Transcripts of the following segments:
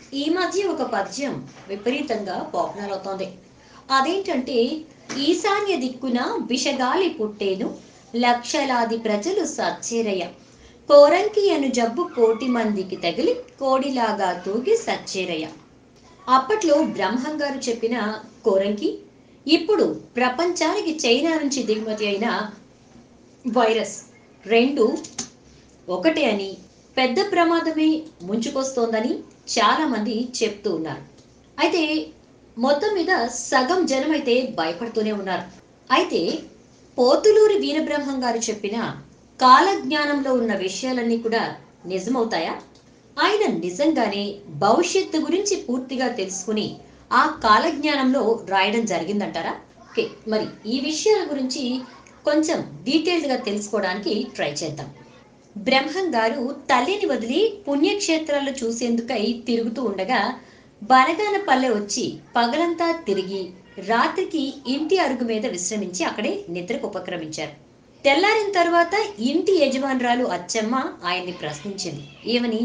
ఈ మధ్య ఒక పద్యం విపరీతంగా పాపులర్ అవుతోంది అదేంటంటే ఈశాన్య దిక్కున విషగాలి పుట్టేను లక్షలాది ప్రజలు సచ్చేరయ్య కోరంకి అను జబ్బు కోటి మందికి తగిలి కోడిలాగా తూగి సచ్చేరయ్య అప్పట్లో బ్రహ్మం గారు చెప్పిన కోరంకి ఇప్పుడు ప్రపంచానికి చైనా నుంచి దిగుమతి అయిన వైరస్ రెండు ఒకటే అని పెద్ద ప్రమాదమే ముంచుకొస్తోందని చాలా మంది చెప్తూ ఉన్నారు అయితే మొత్తం మీద సగం జనం అయితే భయపడుతూనే ఉన్నారు అయితే పోతులూరి వీరబ్రహ్మం గారు చెప్పిన కాలజ్ఞానంలో ఉన్న విషయాలన్నీ కూడా నిజమవుతాయా ఆయన నిజంగానే భవిష్యత్తు గురించి పూర్తిగా తెలుసుకుని ఆ కాలజ్ఞానంలో రాయడం జరిగిందంటారా ఓకే మరి ఈ విషయాల గురించి కొంచెం డీటెయిల్డ్గా తెలుసుకోవడానికి ట్రై చేద్దాం బ్రహ్మం గారు తల్లిని వదిలి పుణ్యక్షేత్రాలు చూసేందుకై తిరుగుతూ ఉండగా బనగానపల్లె వచ్చి పగలంతా తిరిగి రాత్రికి ఇంటి అరుగు మీద విశ్రమించి అక్కడే నిద్రకు ఉపక్రమించారు తెల్లారిన తర్వాత ఇంటి యజమానురాలు అచ్చమ్మ ఆయన్ని ప్రశ్నించింది ఏమని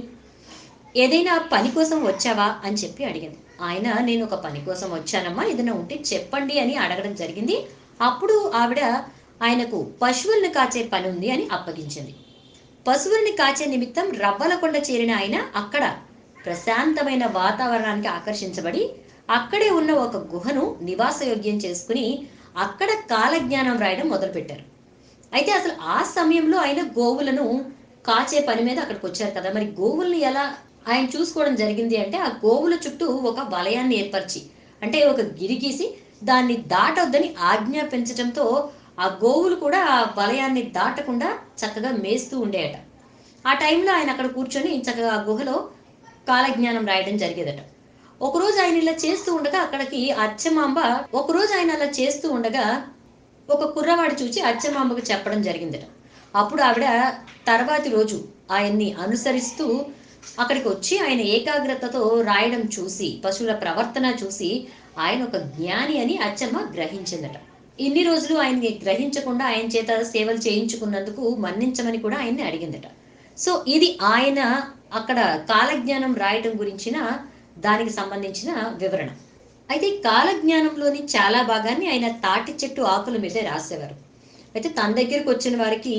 ఏదైనా పని కోసం వచ్చావా అని చెప్పి అడిగింది ఆయన నేను ఒక పని కోసం వచ్చానమ్మా ఏదైనా ఉంటే చెప్పండి అని అడగడం జరిగింది అప్పుడు ఆవిడ ఆయనకు పశువులను కాచే పని ఉంది అని అప్పగించింది పశువుల్ని కాచే నిమిత్తం రవ్వలకొండ చేరిన ఆయన అక్కడ ప్రశాంతమైన వాతావరణానికి ఆకర్షించబడి అక్కడే ఉన్న ఒక గుహను నివాసయోగ్యం చేసుకుని అక్కడ కాలజ్ఞానం రాయడం మొదలుపెట్టారు అయితే అసలు ఆ సమయంలో ఆయన గోవులను కాచే పని మీద అక్కడికి వచ్చారు కదా మరి గోవుల్ని ఎలా ఆయన చూసుకోవడం జరిగింది అంటే ఆ గోవుల చుట్టూ ఒక వలయాన్ని ఏర్పరిచి అంటే ఒక గిరి గీసి దాన్ని దాటొద్దని ఆజ్ఞాపించడంతో ఆ గోవులు కూడా ఆ వలయాన్ని దాటకుండా చక్కగా మేస్తూ ఉండేయట ఆ టైంలో ఆయన అక్కడ కూర్చొని చక్కగా ఆ గుహలో కాలజ్ఞానం రాయడం జరిగేదట ఒకరోజు ఆయన ఇలా చేస్తూ ఉండగా అక్కడికి అచ్చమాంబ ఒకరోజు ఆయన అలా చేస్తూ ఉండగా ఒక కుర్రవాడు చూచి అచ్చమాంబకు చెప్పడం జరిగిందట అప్పుడు ఆవిడ తర్వాతి రోజు ఆయన్ని అనుసరిస్తూ అక్కడికి వచ్చి ఆయన ఏకాగ్రతతో రాయడం చూసి పశువుల ప్రవర్తన చూసి ఆయన ఒక జ్ఞాని అని అచ్చమ్మ గ్రహించిందట ఇన్ని రోజులు ఆయన్ని గ్రహించకుండా ఆయన చేత సేవలు చేయించుకున్నందుకు మన్నించమని కూడా ఆయన్ని అడిగిందట సో ఇది ఆయన అక్కడ కాలజ్ఞానం రాయటం గురించిన దానికి సంబంధించిన వివరణ అయితే కాలజ్ఞానంలోని చాలా భాగాన్ని ఆయన తాటి చెట్టు ఆకుల మీదే రాసేవారు అయితే తన దగ్గరికి వచ్చిన వారికి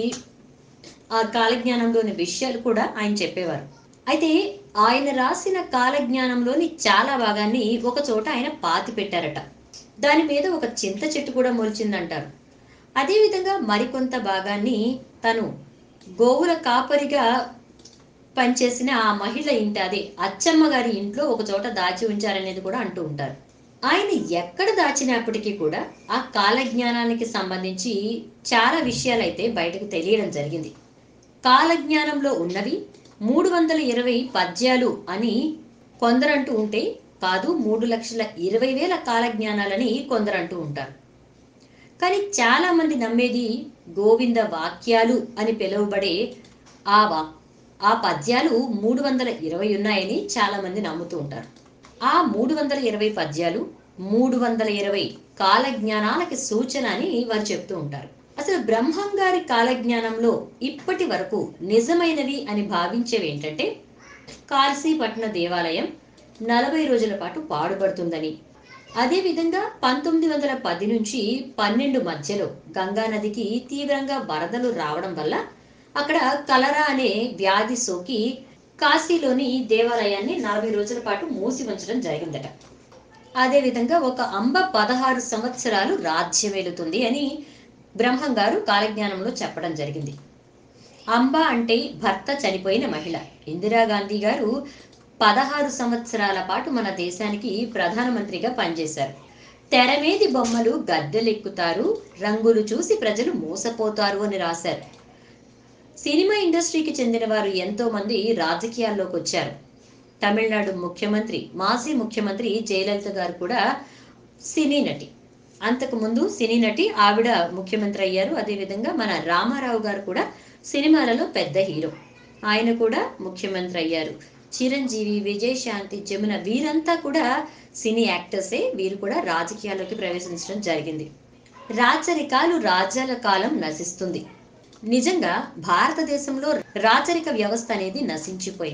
ఆ కాలజ్ఞానంలోని విషయాలు కూడా ఆయన చెప్పేవారు అయితే ఆయన రాసిన కాలజ్ఞానంలోని చాలా భాగాన్ని ఒక చోట ఆయన పాతి పెట్టారట దాని మీద ఒక చింత చెట్టు కూడా మొలిచిందంటారు అదేవిధంగా మరికొంత భాగాన్ని తను గోవుల కాపరిగా పనిచేసిన ఆ మహిళ ఇంటి అదే అచ్చమ్మ గారి ఇంట్లో ఒక చోట దాచి ఉంచారనేది కూడా అంటూ ఉంటారు ఆయన ఎక్కడ దాచినప్పటికీ కూడా ఆ కాలజ్ఞానానికి సంబంధించి చాలా విషయాలైతే బయటకు తెలియడం జరిగింది కాలజ్ఞానంలో ఉన్నవి మూడు వందల ఇరవై పద్యాలు అని కొందరంటూ ఉంటే కాదు మూడు లక్షల ఇరవై వేల కాలజ్ఞానాలని కొందరంటూ ఉంటారు కానీ చాలా మంది నమ్మేది గోవింద వాక్యాలు అని పిలువబడే ఆ వా ఆ పద్యాలు మూడు వందల ఇరవై ఉన్నాయని చాలా మంది నమ్ముతూ ఉంటారు ఆ మూడు వందల ఇరవై పద్యాలు మూడు వందల ఇరవై కాలజ్ఞానాలకి సూచన అని వారు చెప్తూ ఉంటారు అసలు బ్రహ్మం గారి కాలజ్ఞానంలో ఇప్పటి వరకు నిజమైనవి అని భావించేవి ఏంటంటే కాల్సీపట్న దేవాలయం నలభై రోజుల పాటు పాడుపడుతుందని అదేవిధంగా పంతొమ్మిది వందల పది నుంచి పన్నెండు మధ్యలో గంగా నదికి తీవ్రంగా వరదలు రావడం వల్ల అక్కడ కలరా అనే వ్యాధి సోకి కాశీలోని దేవాలయాన్ని నలభై రోజుల పాటు మూసి ఉంచడం జరిగిందట అదేవిధంగా ఒక అంబ పదహారు సంవత్సరాలు రాజ్యమేలుతుంది అని బ్రహ్మం గారు కాలజ్ఞానంలో చెప్పడం జరిగింది అంబ అంటే భర్త చనిపోయిన మహిళ ఇందిరాగాంధీ గారు పదహారు సంవత్సరాల పాటు మన దేశానికి ప్రధానమంత్రిగా పనిచేశారు తెరమేది బొమ్మలు గద్దెలెక్కుతారు రంగులు చూసి ప్రజలు మోసపోతారు అని రాశారు సినిమా ఇండస్ట్రీకి చెందిన వారు ఎంతో మంది రాజకీయాల్లోకి వచ్చారు తమిళనాడు ముఖ్యమంత్రి మాజీ ముఖ్యమంత్రి జయలలిత గారు కూడా సినీ నటి అంతకుముందు సినీ నటి ఆవిడ ముఖ్యమంత్రి అయ్యారు అదేవిధంగా మన రామారావు గారు కూడా సినిమాలలో పెద్ద హీరో ఆయన కూడా ముఖ్యమంత్రి అయ్యారు చిరంజీవి విజయశాంతి జమున వీరంతా కూడా సినీ యాక్టర్సే వీరు కూడా రాజకీయాల్లోకి ప్రవేశించడం జరిగింది రాచరికాలు రాజ్యాల కాలం నశిస్తుంది నిజంగా భారతదేశంలో రాచరిక వ్యవస్థ అనేది నశించిపోయింది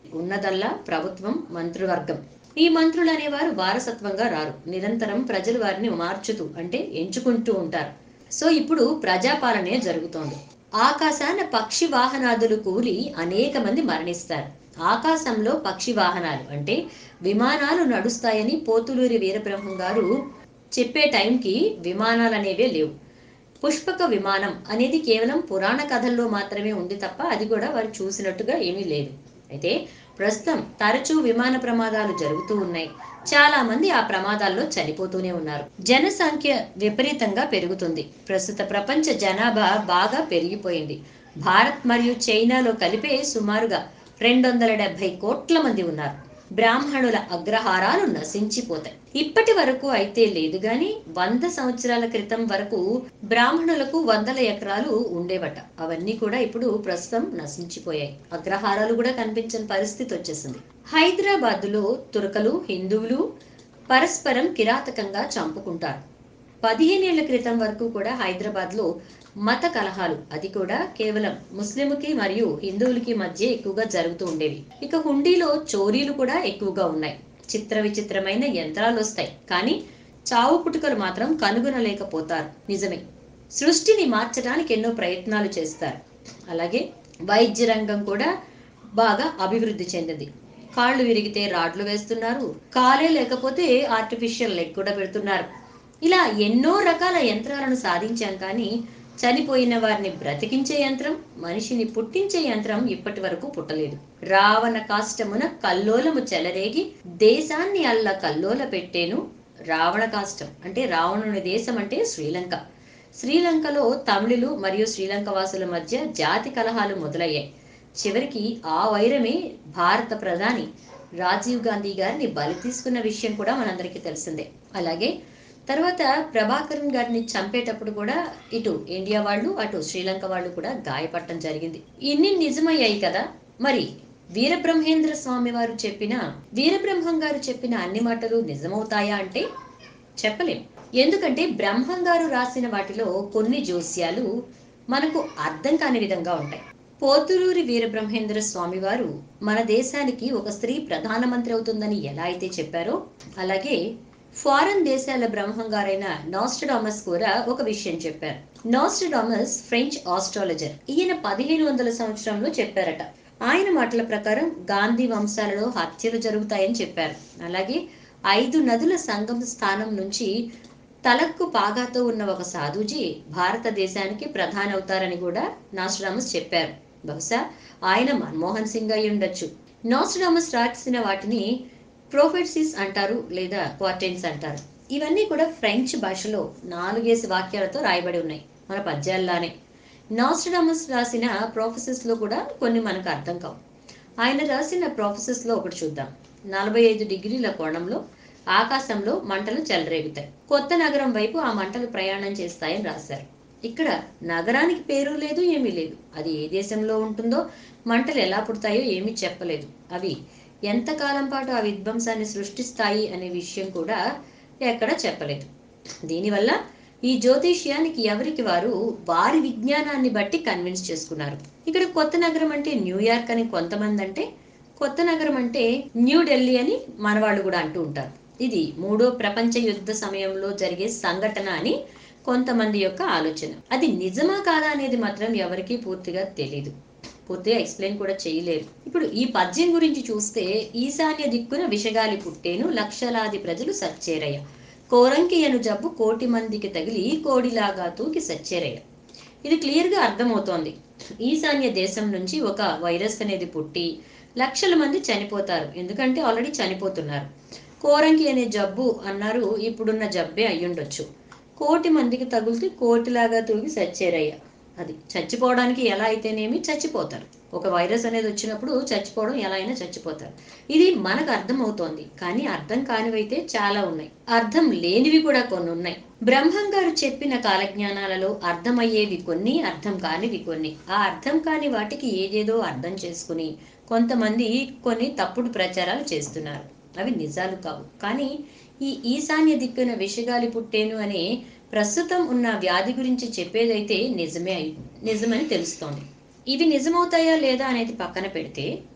ఉన్నదల్లా ప్రభుత్వం మంత్రివర్గం ఈ మంత్రులు అనేవారు వారసత్వంగా రారు నిరంతరం ప్రజలు వారిని మార్చుతూ అంటే ఎంచుకుంటూ ఉంటారు సో ఇప్పుడు ప్రజాపాలనే జరుగుతోంది ఆకాశాన పక్షి వాహనాదులు కూలి అనేక మంది మరణిస్తారు ఆకాశంలో పక్షి వాహనాలు అంటే విమానాలు నడుస్తాయని పోతులూరి వీరబ్రహ్మం గారు చెప్పే టైంకి విమానాలు అనేవే లేవు పుష్పక విమానం అనేది కేవలం పురాణ కథల్లో మాత్రమే ఉంది తప్ప అది కూడా వారు చూసినట్టుగా ఏమీ లేదు అయితే ప్రస్తుతం తరచూ విమాన ప్రమాదాలు జరుగుతూ ఉన్నాయి చాలా మంది ఆ ప్రమాదాల్లో చనిపోతూనే ఉన్నారు జనసంఖ్య విపరీతంగా పెరుగుతుంది ప్రస్తుత ప్రపంచ జనాభా బాగా పెరిగిపోయింది భారత్ మరియు చైనాలో కలిపే సుమారుగా రెండు వందల డెబ్బై కోట్ల మంది ఉన్నారు బ్రాహ్మణుల అగ్రహారాలు నశించిపోతాయి ఇప్పటి వరకు అయితే లేదు గాని వంద సంవత్సరాల క్రితం వరకు బ్రాహ్మణులకు వందల ఎకరాలు ఉండేవట అవన్నీ కూడా ఇప్పుడు ప్రస్తుతం నశించిపోయాయి అగ్రహారాలు కూడా కనిపించని పరిస్థితి వచ్చేసింది హైదరాబాద్ లో తురకలు హిందువులు పరస్పరం కిరాతకంగా చంపుకుంటారు పదిహేనేళ్ల క్రితం వరకు కూడా హైదరాబాద్ లో మత కలహాలు అది కూడా కేవలం ముస్లింకి మరియు హిందువులకి మధ్య ఎక్కువగా జరుగుతూ ఉండేవి ఇక హుండీలో చోరీలు కూడా ఎక్కువగా ఉన్నాయి చిత్ర విచిత్రమైన యంత్రాలు వస్తాయి కానీ చావు పుట్టుకలు మాత్రం కనుగొనలేకపోతారు నిజమే సృష్టిని మార్చడానికి ఎన్నో ప్రయత్నాలు చేస్తారు అలాగే వైద్య రంగం కూడా బాగా అభివృద్ధి చెందింది కాళ్ళు విరిగితే రాడ్లు వేస్తున్నారు కాలే లేకపోతే ఆర్టిఫిషియల్ లెగ్ కూడా పెడుతున్నారు ఇలా ఎన్నో రకాల యంత్రాలను సాధించాం కానీ చనిపోయిన వారిని బ్రతికించే యంత్రం మనిషిని పుట్టించే యంత్రం ఇప్పటి వరకు పుట్టలేదు రావణ కాష్టమున కల్లోలము చెలరేగి దేశాన్ని అల్ల కల్లోల పెట్టేను రావణ కాష్టం అంటే రావణుని దేశం అంటే శ్రీలంక శ్రీలంకలో తమిళులు మరియు శ్రీలంక వాసుల మధ్య జాతి కలహాలు మొదలయ్యాయి చివరికి ఆ వైరమే భారత ప్రధాని రాజీవ్ గాంధీ గారిని బలి తీసుకున్న విషయం కూడా మనందరికీ తెలిసిందే అలాగే తర్వాత ప్రభాకరన్ గారిని చంపేటప్పుడు కూడా ఇటు ఇండియా వాళ్ళు అటు శ్రీలంక వాళ్ళు కూడా గాయపడటం జరిగింది ఇన్ని నిజమయ్యాయి కదా మరి వీరబ్రహ్మేంద్ర స్వామి వారు చెప్పిన వీరబ్రహ్మం గారు చెప్పిన అన్ని మాటలు నిజమవుతాయా అంటే చెప్పలేం ఎందుకంటే బ్రహ్మం గారు రాసిన వాటిలో కొన్ని జోస్యాలు మనకు అర్థం కాని విధంగా ఉంటాయి పోతులూరి వీరబ్రహ్మేంద్ర స్వామి వారు మన దేశానికి ఒక స్త్రీ ప్రధానమంత్రి అవుతుందని ఎలా అయితే చెప్పారో అలాగే ఫారెన్ దేశాల బ్రహ్మం గారైన నాస్టడామస్ కూడా ఒక విషయం చెప్పారు నాస్టడామస్ ఫ్రెంచ్ ఆస్ట్రాలజర్ ఈయన పదిహేను వందల సంవత్సరంలో చెప్పారట ఆయన మాటల ప్రకారం గాంధీ వంశాలలో హత్యలు జరుగుతాయని చెప్పారు అలాగే ఐదు నదుల సంగమ స్థానం నుంచి తలక్కు పాగాతో ఉన్న ఒక సాధుజీ భారతదేశానికి ప్రధాని అవుతారని కూడా నాస్టడామస్ చెప్పారు బహుశా ఆయన మన్మోహన్ సింగ్ అయి ఉండొచ్చు నాస్టడామస్ రాసిన వాటిని ప్రొఫెట్సిస్ అంటారు లేదా క్వార్టెన్స్ అంటారు ఇవన్నీ కూడా ఫ్రెంచ్ భాషలో నాలుగేసి వాక్యాలతో రాయబడి ఉన్నాయి మన పద్యాల్లానే నాస్టడామస్ రాసిన ప్రొఫెసెస్ లో కూడా కొన్ని మనకు అర్థం కావు ఆయన రాసిన ప్రొఫెసెస్ లో ఒకటి చూద్దాం నలభై ఐదు డిగ్రీల కోణంలో ఆకాశంలో మంటలు చెలరేగుతాయి కొత్త నగరం వైపు ఆ మంటలు ప్రయాణం చేస్తాయని రాశారు ఇక్కడ నగరానికి పేరు లేదు ఏమీ లేదు అది ఏ దేశంలో ఉంటుందో మంటలు ఎలా పుడతాయో ఏమీ చెప్పలేదు అవి ఎంతకాలం పాటు ఆ విధ్వంసాన్ని సృష్టిస్తాయి అనే విషయం కూడా ఎక్కడ చెప్పలేదు దీనివల్ల ఈ జ్యోతిష్యానికి ఎవరికి వారు వారి విజ్ఞానాన్ని బట్టి కన్విన్స్ చేసుకున్నారు ఇక్కడ కొత్త నగరం అంటే న్యూయార్క్ అని కొంతమంది అంటే కొత్త నగరం అంటే న్యూ ఢిల్లీ అని మనవాళ్ళు కూడా అంటూ ఉంటారు ఇది మూడో ప్రపంచ యుద్ధ సమయంలో జరిగే సంఘటన అని కొంతమంది యొక్క ఆలోచన అది నిజమా కాదా అనేది మాత్రం ఎవరికీ పూర్తిగా తెలియదు పూర్తిగా ఎక్స్ప్లెయిన్ కూడా చేయలేరు ఇప్పుడు ఈ పద్యం గురించి చూస్తే ఈశాన్య దిక్కున విషగాలి పుట్టేను లక్షలాది ప్రజలు సచ్చేరయ్య కోరంకియను జబ్బు కోటి మందికి తగిలి కోడిలాగా తూకి సచ్చేరయ్య ఇది క్లియర్గా అర్థమవుతోంది ఈశాన్య దేశం నుంచి ఒక వైరస్ అనేది పుట్టి లక్షల మంది చనిపోతారు ఎందుకంటే ఆల్రెడీ చనిపోతున్నారు కోరంకి అనే జబ్బు అన్నారు ఇప్పుడున్న జబ్బే అయ్యుండొచ్చు కోటి మందికి తగులితే కోటిలాగా తూగి సచ్చేరయ్య అది చచ్చిపోవడానికి ఎలా అయితేనేమి చచ్చిపోతారు ఒక వైరస్ అనేది వచ్చినప్పుడు చచ్చిపోవడం ఎలా అయినా చచ్చిపోతారు ఇది మనకు అర్థం అవుతోంది కానీ అర్థం కానివైతే చాలా ఉన్నాయి అర్థం లేనివి కూడా కొన్ని ఉన్నాయి బ్రహ్మం గారు చెప్పిన కాలజ్ఞానాలలో అర్థమయ్యేవి కొన్ని అర్థం కానివి కొన్ని ఆ అర్థం కాని వాటికి ఏదేదో అర్థం చేసుకుని కొంతమంది కొన్ని తప్పుడు ప్రచారాలు చేస్తున్నారు అవి నిజాలు కావు కానీ ఈ ఈశాన్య దిక్కున విషగాలి పుట్టేను అనే ప్రస్తుతం ఉన్న వ్యాధి గురించి చెప్పేదైతే నిజమే అయి నిజమని తెలుస్తోంది ఇవి నిజమవుతాయా లేదా అనేది పక్కన పెడితే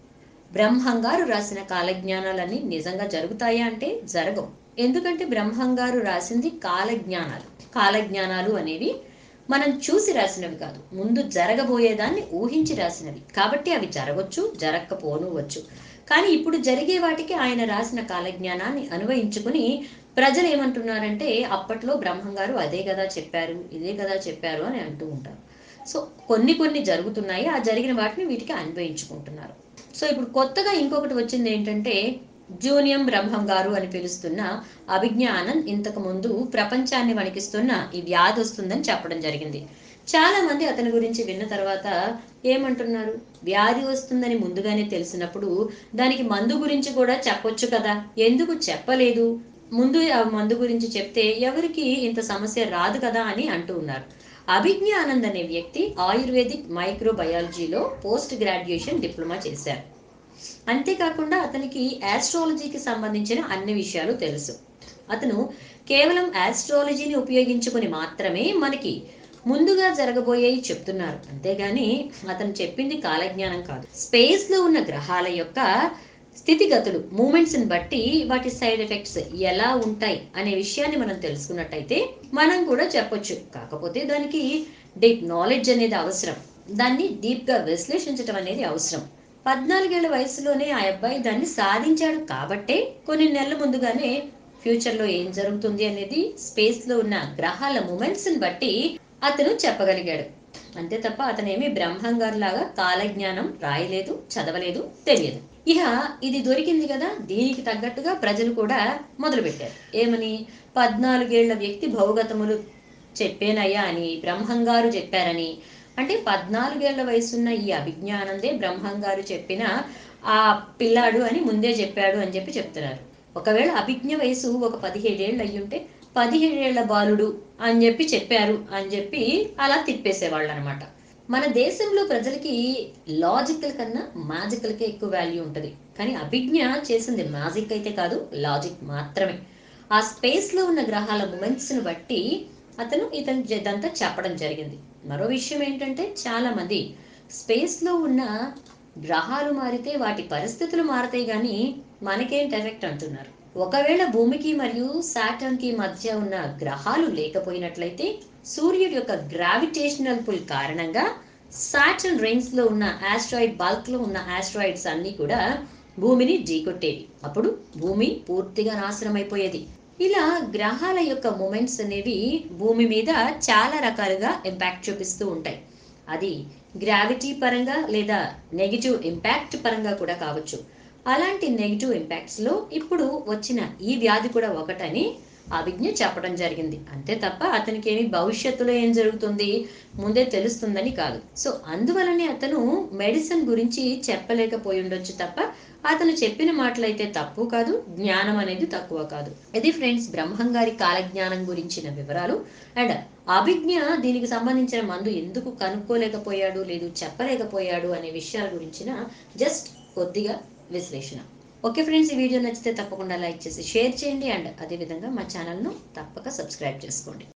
బ్రహ్మంగారు రాసిన కాలజ్ఞానాలన్నీ నిజంగా జరుగుతాయా అంటే జరగవు ఎందుకంటే బ్రహ్మంగారు రాసింది కాలజ్ఞానాలు కాలజ్ఞానాలు అనేవి మనం చూసి రాసినవి కాదు ముందు జరగబోయేదాన్ని ఊహించి రాసినవి కాబట్టి అవి జరగవచ్చు జరగకపోనువచ్చు కానీ ఇప్పుడు జరిగే వాటికి ఆయన రాసిన కాలజ్ఞానాన్ని అన్వయించుకుని ప్రజలు ఏమంటున్నారంటే అప్పట్లో బ్రహ్మంగారు అదే కదా చెప్పారు ఇదే కదా చెప్పారు అని అంటూ ఉంటారు సో కొన్ని కొన్ని జరుగుతున్నాయి ఆ జరిగిన వాటిని వీటికి అన్వయించుకుంటున్నారు సో ఇప్పుడు కొత్తగా ఇంకొకటి వచ్చింది ఏంటంటే జూనియం బ్రహ్మం గారు అని పిలుస్తున్న అభిజ్ఞ ఆనంద్ ఇంతకు ముందు ప్రపంచాన్ని వణికిస్తున్న ఈ వ్యాధి వస్తుందని చెప్పడం జరిగింది చాలా మంది అతని గురించి విన్న తర్వాత ఏమంటున్నారు వ్యాధి వస్తుందని ముందుగానే తెలిసినప్పుడు దానికి మందు గురించి కూడా చెప్పొచ్చు కదా ఎందుకు చెప్పలేదు ముందు ఆ మందు గురించి చెప్తే ఎవరికి ఇంత సమస్య రాదు కదా అని అంటూ ఉన్నారు అభిజ్ఞ ఆనంద్ అనే వ్యక్తి ఆయుర్వేదిక్ మైక్రోబయాలజీలో పోస్ట్ గ్రాడ్యుయేషన్ డిప్లొమా చేశారు అంతేకాకుండా అతనికి ఆస్ట్రాలజీకి సంబంధించిన అన్ని విషయాలు తెలుసు అతను కేవలం ఆస్ట్రాలజీని ఉపయోగించుకుని మాత్రమే మనకి ముందుగా జరగబోయేవి చెప్తున్నారు అంతేగాని అతను చెప్పింది కాలజ్ఞానం కాదు స్పేస్ లో ఉన్న గ్రహాల యొక్క స్థితిగతులు మూమెంట్స్ ని బట్టి వాటి సైడ్ ఎఫెక్ట్స్ ఎలా ఉంటాయి అనే విషయాన్ని మనం తెలుసుకున్నట్టయితే మనం కూడా చెప్పొచ్చు కాకపోతే దానికి డీప్ నాలెడ్జ్ అనేది అవసరం దాన్ని డీప్ గా విశ్లేషించడం అనేది అవసరం పద్నాలుగేళ్ల వయసులోనే ఆ అబ్బాయి దాన్ని సాధించాడు కాబట్టే కొన్ని నెలల ముందుగానే ఫ్యూచర్ లో ఏం జరుగుతుంది అనేది స్పేస్ లో ఉన్న గ్రహాల మూమెంట్స్ ని బట్టి అతను చెప్పగలిగాడు అంతే తప్ప అతనేమి బ్రహ్మంగారు లాగా కాలజ్ఞానం రాయలేదు చదవలేదు తెలియదు ఇక ఇది దొరికింది కదా దీనికి తగ్గట్టుగా ప్రజలు కూడా మొదలుపెట్టారు ఏమని పద్నాలుగేళ్ల వ్యక్తి భౌగతములు చెప్పేనయ్యా అని బ్రహ్మంగారు చెప్పారని అంటే పద్నాలుగేళ్ల వయసున్న ఈ అభిజ్ఞానందే బ్రహ్మంగారు చెప్పిన ఆ పిల్లాడు అని ముందే చెప్పాడు అని చెప్పి చెప్తున్నారు ఒకవేళ అభిజ్ఞ వయసు ఒక పదిహేడేళ్ళు అయ్యుంటే పదిహేడేళ్ల బాలుడు అని చెప్పి చెప్పారు అని చెప్పి అలా తిప్పేసేవాళ్ళు అనమాట మన దేశంలో ప్రజలకి లాజికల్ కన్నా మ్యాజికల్కే ఎక్కువ వాల్యూ ఉంటుంది కానీ అభిజ్ఞ చేసింది మ్యాజిక్ అయితే కాదు లాజిక్ మాత్రమే ఆ స్పేస్ లో ఉన్న గ్రహాల మూమెంట్స్ ను బట్టి అతను ఇతను ఇదంతా చెప్పడం జరిగింది మరో విషయం ఏంటంటే చాలా మంది స్పేస్ లో ఉన్న గ్రహాలు మారితే వాటి పరిస్థితులు మారతాయి కానీ మనకేంటి ఎఫెక్ట్ అంటున్నారు ఒకవేళ భూమికి మరియు సాటర్న్ కి మధ్య ఉన్న గ్రహాలు లేకపోయినట్లయితే సూర్యుడి యొక్క గ్రావిటేషనల్ పుల్ కారణంగా సాటర్న్ రింగ్స్ లో ఉన్న ఆస్ట్రాయిడ్ బల్క్ లో ఉన్న ఆస్ట్రాయిడ్స్ అన్ని కూడా భూమిని ఢీకొట్టేవి అప్పుడు భూమి పూర్తిగా నాశనం అయిపోయేది ఇలా గ్రహాల యొక్క మూమెంట్స్ అనేవి భూమి మీద చాలా రకాలుగా ఇంపాక్ట్ చూపిస్తూ ఉంటాయి అది గ్రావిటీ పరంగా లేదా నెగిటివ్ ఇంపాక్ట్ పరంగా కూడా కావచ్చు అలాంటి నెగిటివ్ ఇంపాక్ట్స్ లో ఇప్పుడు వచ్చిన ఈ వ్యాధి కూడా ఒకటని అభిజ్ఞ చెప్పడం జరిగింది అంతే తప్ప అతనికి ఏమి భవిష్యత్తులో ఏం జరుగుతుంది ముందే తెలుస్తుందని కాదు సో అందువలనే అతను మెడిసిన్ గురించి చెప్పలేకపోయి ఉండొచ్చు తప్ప అతను చెప్పిన మాటలైతే తప్పు కాదు జ్ఞానం అనేది తక్కువ కాదు ఇది ఫ్రెండ్స్ బ్రహ్మంగారి కాలజ్ఞానం గురించిన వివరాలు అండ్ అభిజ్ఞ దీనికి సంబంధించిన మందు ఎందుకు కనుక్కోలేకపోయాడు లేదు చెప్పలేకపోయాడు అనే విషయాల గురించిన జస్ట్ కొద్దిగా విశ్లేషణ ఓకే ఫ్రెండ్స్ ఈ వీడియో నచ్చితే తప్పకుండా లైక్ చేసి షేర్ చేయండి అండ్ అదేవిధంగా మా ఛానల్ను తప్పక సబ్స్క్రైబ్ చేసుకోండి